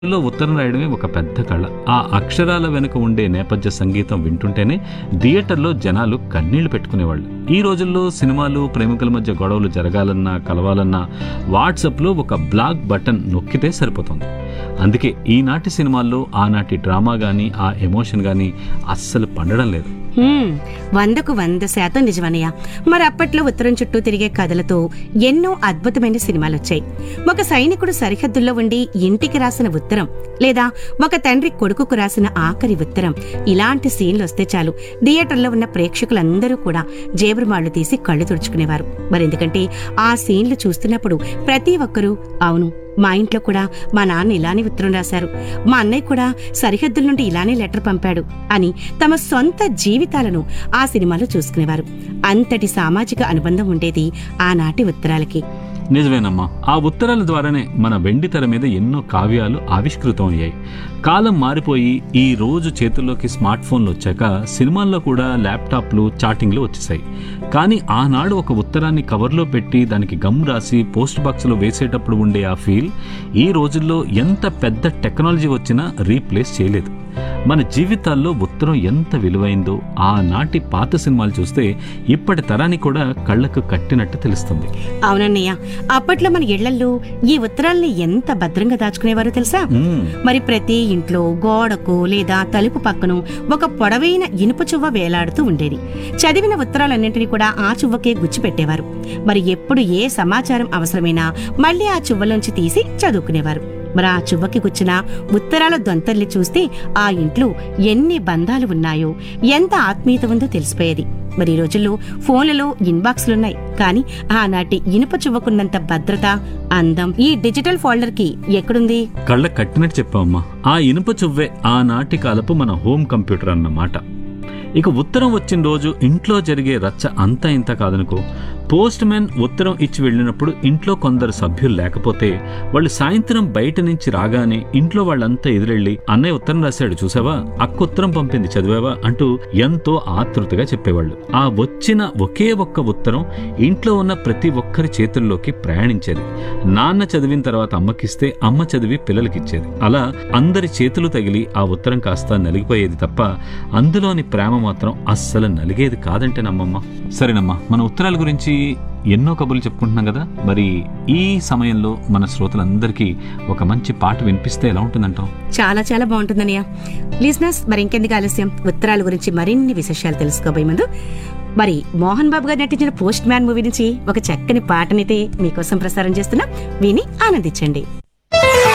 లో ఉత్తరం రాయడమే ఒక పెద్ద కళ ఆ అక్షరాల వెనుక ఉండే నేపథ్య సంగీతం వింటుంటేనే థియేటర్లో జనాలు కన్నీళ్లు పెట్టుకునేవాళ్ళు ఈ రోజుల్లో సినిమాలు ప్రేమికుల మధ్య గొడవలు జరగాలన్నా కలవాలన్నా వాట్సాప్లో ఒక బ్లాక్ బటన్ నొక్కితే సరిపోతుంది అందుకే ఈనాటి సినిమాల్లో ఆనాటి డ్రామా గానీ ఆ ఎమోషన్ గానీ అస్సలు పండడం లేదు హ్మ్, వందకు వంద శాతం నిజమన్నయ్య మరి అప్పట్లో ఉత్తరం చుట్టూ తిరిగే కథలతో ఎన్నో అద్భుతమైన సినిమాలు వచ్చాయి ఒక సైనికుడు సరిహద్దుల్లో ఉండి ఇంటికి రాసిన ఉత్తరం లేదా ఒక తండ్రి కొడుకుకు రాసిన ఆఖరి ఉత్తరం ఇలాంటి సీన్లు వస్తే చాలు థియేటర్లో ఉన్న ప్రేక్షకులందరూ కూడా జేబురుమాళ్లు తీసి కళ్ళు తుడుచుకునేవారు మరి ఎందుకంటే ఆ సీన్లు చూస్తున్నప్పుడు ప్రతి ఒక్కరూ అవును మా ఇంట్లో కూడా మా నాన్న ఇలానే ఉత్తరం రాశారు మా అన్నయ్య కూడా సరిహద్దుల నుండి ఇలానే లెటర్ పంపాడు అని తమ సొంత జీవితాలను ఆ సినిమాలో చూసుకునేవారు అంతటి సామాజిక అనుబంధం ఉండేది ఆనాటి ఉత్తరాలకి నిజమేనమ్మా ఆ ఉత్తరాల ద్వారానే మన వెండి తెర మీద ఎన్నో కావ్యాలు ఆవిష్కృతం అయ్యాయి కాలం మారిపోయి ఈ రోజు చేతుల్లోకి స్మార్ట్ ఫోన్లు వచ్చాక సినిమాల్లో కూడా ల్యాప్టాప్లు చాటింగ్లు వచ్చేసాయి కానీ ఆనాడు ఒక ఉత్తరాన్ని కవర్లో పెట్టి దానికి గమ్ రాసి పోస్ట్ బాక్స్లో వేసేటప్పుడు ఉండే ఆ ఫీల్ ఈ రోజుల్లో ఎంత పెద్ద టెక్నాలజీ వచ్చినా రీప్లేస్ చేయలేదు మన జీవితాల్లో ఉత్తరం ఎంత విలువైందో ఆనాటి పాత సినిమాలు చూస్తే ఇప్పటి తరానికి కూడా కళ్ళకు కట్టినట్టు తెలుస్తుంది అవునన్నయ్య అప్పట్లో మన ఇళ్లల్లో ఈ ఉత్తరాల్ని ఎంత భద్రంగా దాచుకునేవారో తెలుసా మ్మ్. మరి ప్రతి ఇంట్లో గోడకు లేదా తలుపు పక్కను ఒక పొడవైన ఇనుప చువ్వ వేలాడుతూ ఉండేది చదివిన ఉత్తరాలన్నింటినీ కూడా ఆ చువ్వకే గుచ్చిపెట్టేవారు మరి ఎప్పుడు ఏ సమాచారం అవసరమైనా మళ్ళీ ఆ చువ్వలోంచి తీసి చదువుకునేవారు మరి ఆ చువ్వకి గుచ్చిన ఉత్తరాల దొంతల్ని చూస్తే ఆ ఇంట్లో ఎన్ని బంధాలు ఉన్నాయో ఎంత ఆత్మీయత ఉందో తెలిసిపోయేది మరి ఈ రోజుల్లో ఫోన్లలో ఇన్బాక్స్లున్నాయి కానీ ఆనాటి ఇనుప చువ్వకున్నంత భద్రత అందం ఈ డిజిటల్ ఫోల్డర్ కి ఎక్కడుంది కళ్ళ కట్టినట్టు చెప్పావమ్మా ఆ ఇనుప చువ్వే ఆనాటి కాలపు మన హోమ్ కంప్యూటర్ అన్నమాట ఇక ఉత్తరం వచ్చిన రోజు ఇంట్లో జరిగే రచ్చ అంతా ఇంత కాదనుకో పోస్ట్ మ్యాన్ ఉత్తరం ఇచ్చి వెళ్ళినప్పుడు ఇంట్లో కొందరు సభ్యులు లేకపోతే వాళ్ళు సాయంత్రం బయట నుంచి రాగానే ఇంట్లో వాళ్ళంతా ఎదురెళ్ళి అన్నయ్య ఉత్తరం రాశాడు చూసావా అక్క ఉత్తరం పంపింది చదివావా అంటూ ఎంతో ఆతృతగా చెప్పేవాళ్ళు ఆ వచ్చిన ఒకే ఒక్క ఉత్తరం ఇంట్లో ఉన్న ప్రతి ఒక్కరి చేతుల్లోకి ప్రయాణించేది నాన్న చదివిన తర్వాత అమ్మకిస్తే అమ్మ చదివి పిల్లలకిచ్చేది అలా అందరి చేతులు తగిలి ఆ ఉత్తరం కాస్త నలిగిపోయేది తప్ప అందులోని ప్రేమ మాత్రం అస్సలు నలిగేది కాదంటే నమ్మమ్మ సరేనమ్మా మన ఉత్తరాల గురించి ఎన్నో కబుర్లు చెప్పుకుంటున్నాం కదా మరి ఈ సమయంలో మన శ్రోతలందరికీ ఒక మంచి పాట వినిపిస్తే ఎలా ఉంటుందంటాం చాలా చాలా బాగుంటుందన్నయ్య లిజినెస్ మరి ఇంకెందుకు ఆలస్యం ఉత్తరాల గురించి మరిన్ని విశేషాలు తెలుసుకోబోయే ముందు మరి మోహన్ బాబు గారు నటించిన పోస్ట్ మ్యాన్ మూవీ నుంచి ఒక చక్కని పాటనైతే మీకోసం ప్రసారం చేస్తున్నా విని ఆనందించండి